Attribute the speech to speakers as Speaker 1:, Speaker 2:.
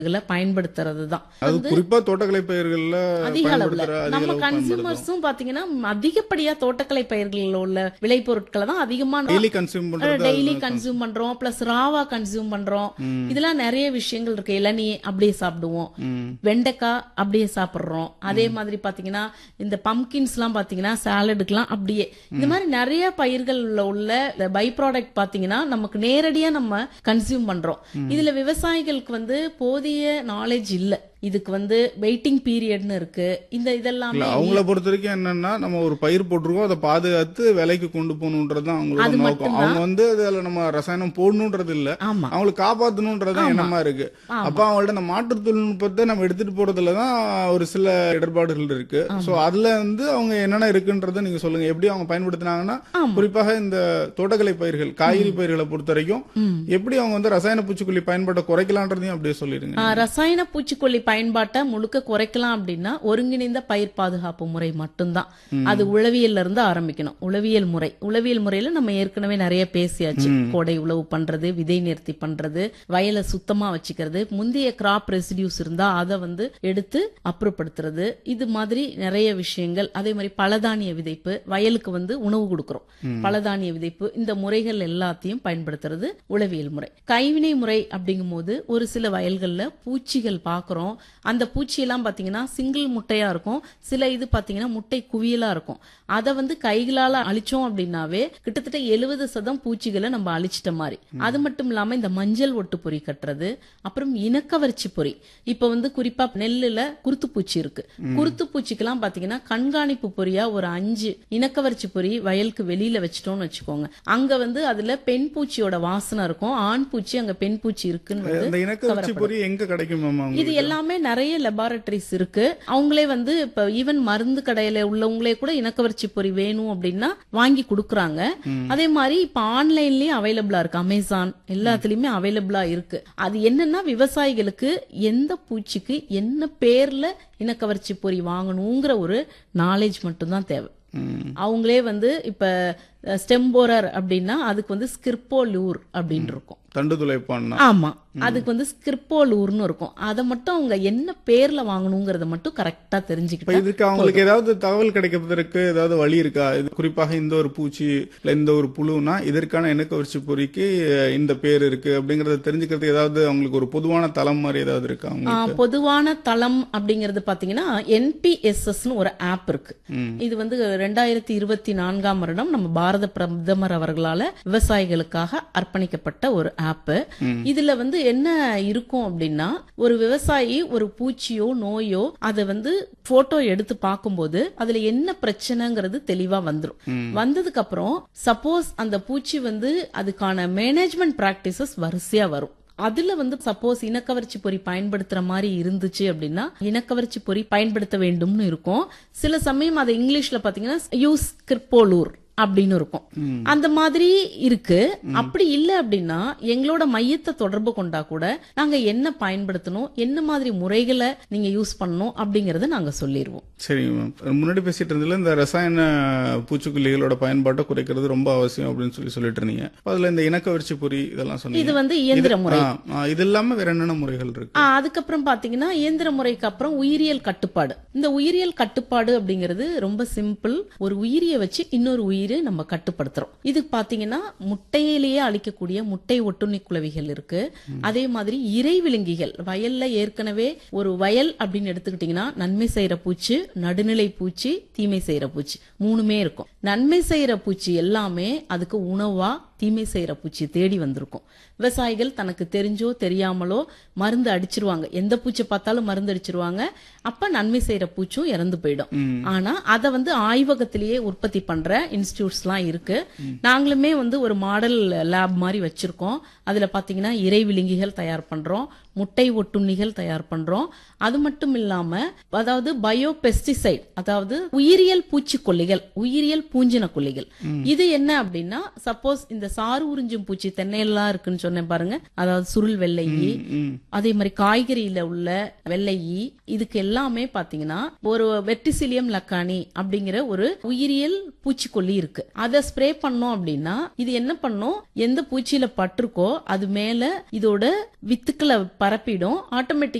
Speaker 1: இதுல பயன்படுத்துறது தான்
Speaker 2: அது குறிப்பா தோட்டக்கலை பயிர்கள்ல
Speaker 1: அதிக அளவுல
Speaker 2: பயன்படுத்துற அதிக
Speaker 1: நம்ம
Speaker 2: அளவு பயன்படுத்தும்
Speaker 1: கன்சியூமர்ஸும் பாத்தீங்கன்னா அதிகப்படியா தோட்டக்கலை பயிர்களில் உள்ள விளைபொருட்களை தான் அதிகமா
Speaker 2: டெய்லி கன்சியூம் பண்றது
Speaker 1: டெய்லி கன்சியூம் பண்றோம் பிளஸ் ராவா கன்சியூம் பண்றோம் இதெல்லாம் நிறைய விஷயங்கள் இருக்கு இளநீ அப்படியே சாப்பிடுவோம்
Speaker 2: ம்.
Speaker 1: வெண்டைக்காய் அப்படியே சாப்பிடுறோம் அதே மாதிரி பாத்தீங்கன்னா இந்த பம்கின்ஸ் எல்லாம் பாத்தீங்கன்னா சாலடுக்குலாம் அப்படியே இந்த மாதிரி நிறைய பயிர்கள்ல உள்ள பை ப்ராடக்ட் பாத்தீங்கன்னா நமக்கு நேரடியா நம்ம கன்சியூம் பண்றோம் இதுல விவசாயிகளுக்கு வந்து போதிய நாலேஜ் இல்ல இதுக்கு வந்து வெயிட்டிங் பீரியட்னு இருக்கு இந்த
Speaker 2: இல்ல
Speaker 1: இதெல்லாமே
Speaker 2: அவங்கள பொறுத்த வரைக்கும் என்னன்னா நம்ம ஒரு பயிர் போட்டிருக்கோம் அதை பாதுகாத்து விலைக்கு கொண்டு போகணுன்றது தான் அவங்களோட
Speaker 1: அது
Speaker 2: நோக்கம்
Speaker 1: மட்டும்தான்.
Speaker 2: அவங்க வந்து அதுல நம்ம ரசாயனம் போடணுன்றது இல்ல
Speaker 1: ஆமா
Speaker 2: அவங்களுக்கு காப்பாத்தணும்ன்றது எண்ணமா இருக்கு அப்ப அவங்கள்ட்ட இந்த மாற்று தொழில்நுட்பத்தை நம்ம எடுத்துட்டு போறதுல தான் ஒரு சில இடர்பாடுகள் இருக்கு சோ அதுல வந்து அவங்க என்னென்ன இருக்குன்றத நீங்க சொல்லுங்க எப்படி அவங்க பயன்படுத்தினாங்கன்னா
Speaker 1: ஆமா.
Speaker 2: குறிப்பாக இந்த தோட்டக்கலை பயிர்கள் காய்கறி பயிர்களை பொறுத்த வரைக்கும் எப்படி அவங்க வந்து ரசாயன பூச்சிக்கொல்லி பயன்பாட்டை குறைக்கலான்றதையும் அப்படியே சொல்லிருங்க
Speaker 1: ஆ, ரசாயன பூச்சிக்கொல்லி பயன்பாட்டை முழுக்க குறைக்கலாம் அப்படின்னா ஒருங்கிணைந்த பயிர் பாதுகாப்பு முறை மட்டும்தான் அது உளவியல்ல இருந்து ஆரம்பிக்கணும் உளவியல் முறை உளவியல் முறையில நம்ம ஏற்கனவே நிறைய பேசியாச்சு கோடை உழவு பண்றது விதை நிறுத்தி பண்றது வயலை சுத்தமா வச்சுக்கிறது முந்தைய கிராப் ரெசிடியூஸ் இருந்தா அதை வந்து எடுத்து அப்புறப்படுத்துறது இது மாதிரி நிறைய விஷயங்கள் அதே மாதிரி பலதானிய விதைப்பு வயலுக்கு வந்து உணவு கொடுக்கிறோம் பலதானிய விதைப்பு இந்த முறைகள் எல்லாத்தையும் பயன்படுத்துறது உளவியல் முறை கைவினை முறை அப்படிங்கும்போது ஒரு சில வயல்கள்ல பூச்சிகள் பார்க்கறோம் அந்த பூச்சியெல்லாம் பாத்தீங்கன்னா சிங்கிள் முட்டையா இருக்கும் சில இது பாத்தீங்கன்னா முட்டை குவியலா இருக்கும் அதை வந்து கைகளால அழிச்சோம் அப்படின்னாவே கிட்டத்தட்ட எழுபது சதம் பூச்சிகளை நம்ம அழிச்சிட்ட மாதிரி அது மட்டும் இல்லாம இந்த மஞ்சள் ஒட்டு பொறி கட்டுறது அப்புறம் இனக்கவர்ச்சி பொறி இப்ப வந்து குறிப்பா நெல்லுல குருத்துப்பூச்சி இருக்கு குருத்துப்பூச்சிக்கெல்லாம் பாத்தீங்கன்னா கண்காணிப்பு பொறியா ஒரு அஞ்சு இனக்கவர்ச்சி பொறி வயலுக்கு வெளியில வச்சிட்டோம்னு வச்சுக்கோங்க அங்க வந்து அதுல பெண் பூச்சியோட வாசனை இருக்கும் ஆண் பூச்சி அங்க பெண் பூச்சி இருக்குன்னு வந்து
Speaker 2: இந்த இணக்கவர்ச்சி பொறி எங்க கிடைக்கும் மேம்
Speaker 1: இது
Speaker 2: அவங்க
Speaker 1: எல்லாமே நிறைய லெபார்டரிஸ் இருக்கு அவங்களே வந்து இப்ப ஈவன் மருந்து கடையில உள்ளவங்களே கூட இணக்கவர்ச்சி பொறி வேணும் அப்படின்னா வாங்கி கொடுக்குறாங்க அதே மாதிரி இப்ப ஆன்லைன்லயும் அவைலபிளா இருக்கு அமேசான் எல்லாத்துலயுமே அவைலபிளா இருக்கு அது என்னன்னா விவசாயிகளுக்கு எந்த பூச்சிக்கு என்ன பேர்ல இனக்கவர்ச்சி பொறி வாங்கணுங்கிற ஒரு நாலேஜ் மட்டும்தான் தேவை அவங்களே வந்து இப்ப ஸ்டெம்போரர் அப்படின்னா அதுக்கு வந்து ஸ்கிர்போலூர் அப்படின்னு இருக்கும்
Speaker 2: தண்டு துளைப்பான்னா
Speaker 1: ஆமா அதுக்கு வந்து ஸ்கிரிப்போலூர்னு இருக்கும் அதை மட்டும் அவங்க என்ன பேர்ல வாங்கணுங்கிறத மட்டும் கரெக்டா
Speaker 2: இப்ப
Speaker 1: தெரிஞ்சுக்கிட்டா
Speaker 2: இதுக்கு அவங்களுக்கு ஏதாவது தகவல் கிடைக்கிறதுக்கு ஏதாவது வழி இருக்கா இது குறிப்பாக இந்த ஒரு பூச்சி இல்ல இந்த ஒரு புழுனா இதற்கான இணக்கவர்ச்சி பொறிக்கு அஹ், இந்த பேர் இருக்கு அப்படிங்கறத தெரிஞ்சுக்கிறதுக்கு ஏதாவது அவங்களுக்கு ஒரு பொதுவான தளம் மாதிரி ஏதாவது இருக்கா
Speaker 1: ஆ,
Speaker 2: அவங்களுக்கு
Speaker 1: பொதுவான தளம் அப்படிங்கிறது பாத்தீங்கன்னா என்பிஎஸ்எஸ்னு ஒரு ஆப் இருக்கு இது வந்து ரெண்டாயிரத்தி இருபத்தி நான்காம் வருடம் நம்ம பாரத பிரதமர் அவர்களால விவசாயிகளுக்காக அர்ப்பணிக்கப்பட்ட ஒரு ஆப் இதுல வந்து என்ன இருக்கும் அப்படின்னா ஒரு விவசாயி ஒரு பூச்சியோ நோயோ அதை வந்து போட்டோ எடுத்து பார்க்கும்போது அதுல என்ன பிரச்சனைங்கிறது தெளிவா வந்துரும் வந்ததுக்கு அப்புறம் சப்போஸ் அந்த பூச்சி வந்து அதுக்கான மேனேஜ்மெண்ட் பிராக்டிசஸ் வரிசையா வரும் அதுல வந்து சப்போஸ் இனக்கவர்ச்சி பொறி பயன்படுத்துற மாதிரி இருந்துச்சு அப்படின்னா இனக்கவர்ச்சி பொறி பயன்படுத்த வேண்டும்னு இருக்கும் சில சமயம் அது இங்கிலீஷ்ல பாத்தீங்கன்னா யூஸ் கிரிப்போலூர் அப்படின்னு இருக்கும் அந்த மாதிரி இருக்கு அப்படி இல்ல அப்படின்னா எங்களோட மையத்தை தொடர்பு கொண்டா கூட நாங்க என்ன பயன்படுத்தணும் என்ன மாதிரி முறைகளை நீங்க யூஸ் பண்ணணும் அப்படிங்கறத நாங்க சொல்லிடுவோம்
Speaker 2: சரிங்க மேம் முன்னாடி பேசிட்டு இருந்ததுல இந்த ரசாயன பூச்சிக்கொல்லிகளோட பயன்பாட்டை குறைக்கிறது ரொம்ப அவசியம் அப்படின்னு சொல்லி சொல்லிட்டு இருந்தீங்க அப்ப அதுல இந்த இணக்கவர்ச்சி பொறி இதெல்லாம் சொன்னீங்க
Speaker 1: இது வந்து இயந்திர முறை
Speaker 2: ஆ, ஆ, இது இல்லாம வேற என்னென்ன முறைகள் இருக்கு
Speaker 1: ஆ, அதுக்கப்புறம் பாத்தீங்கன்னா இயந்திர முறைக்கு அப்புறம் உயிரியல் கட்டுப்பாடு இந்த உயிரியல் கட்டுப்பாடு அப்படிங்கிறது ரொம்ப சிம்பிள் ஒரு உயிரியை வச்சு இன்னொரு உயிரை நம்ம கட்டுப்படுத்துறோம் இது பாத்தீங்கன்னா முட்டையிலேயே அழிக்கக்கூடிய முட்டை ஒட்டுண்ணி குளவிகள் இருக்கு அதே மாதிரி இறை விலங்கிகள் வயல்ல ஏற்கனவே ஒரு வயல் அப்படின்னு எடுத்துக்கிட்டீங்கன்னா நன்மை செய்யற பூச்சி நடுநிலை பூச்சி தீமை செய்யற பூச்சி மூணுமே இருக்கும் நன்மை செய்யற பூச்சி எல்லாமே அதுக்கு உணவா தீமை செய்யற பூச்சி தேடி வந்திருக்கும் விவசாயிகள் தனக்கு தெரிஞ்சோ தெரியாமலோ மருந்து அடிச்சிருவாங்க எந்த பூச்சி பார்த்தாலும் மருந்து அடிச்சிருவாங்க அப்ப நன்மை செய்யற பூச்சும் இறந்து போயிடும் ஆனா அத வந்து ஆய்வகத்திலேயே உற்பத்தி பண்ற இன்ஸ்டிடியூட்ஸ்லாம் இருக்கு நாங்களுமே வந்து ஒரு மாடல் லேப் மாதிரி வச்சிருக்கோம் அதுல பாத்தீங்கன்னா இறை விழுங்கிகள் தயார் பண்றோம் முட்டை ஒட்டுண்ணிகள் தயார் பண்றோம் அது மட்டும் இல்லாம அதாவது பயோ பெஸ்டிசைட் அதாவது உயிரியல் பூச்சிக்கொல்லிகள் உயிரியல் பூஞ்சின கொல்லிகள் இது என்ன அப்படின்னா சப்போஸ் இந்த சாறு உறிஞ்சும் பூச்சி தென்னையெல்லாம் இருக்குன்னு சொன்னேன் பாருங்க அதாவது சுருள் வெள்ளை ஈ,
Speaker 2: ம்.
Speaker 1: அதே மாதிரி காய்கறியில உள்ள வெள்ளை ஈ இதுக்கு எல்லாமே பாத்தீங்கன்னா ஒரு வெட்டிசிலியம் லக்கானி அப்படிங்கிற ஒரு உயிரியல் பூச்சிக்கொல்லி இருக்கு அதை ஸ்ப்ரே பண்ணோம் அப்படின்னா இது என்ன பண்ணும் எந்த பூச்சியில பட்டிருக்கோ அது மேல இதோட வித்துக்களை பரப்பிடும் ஆட்டோமேட்டிக்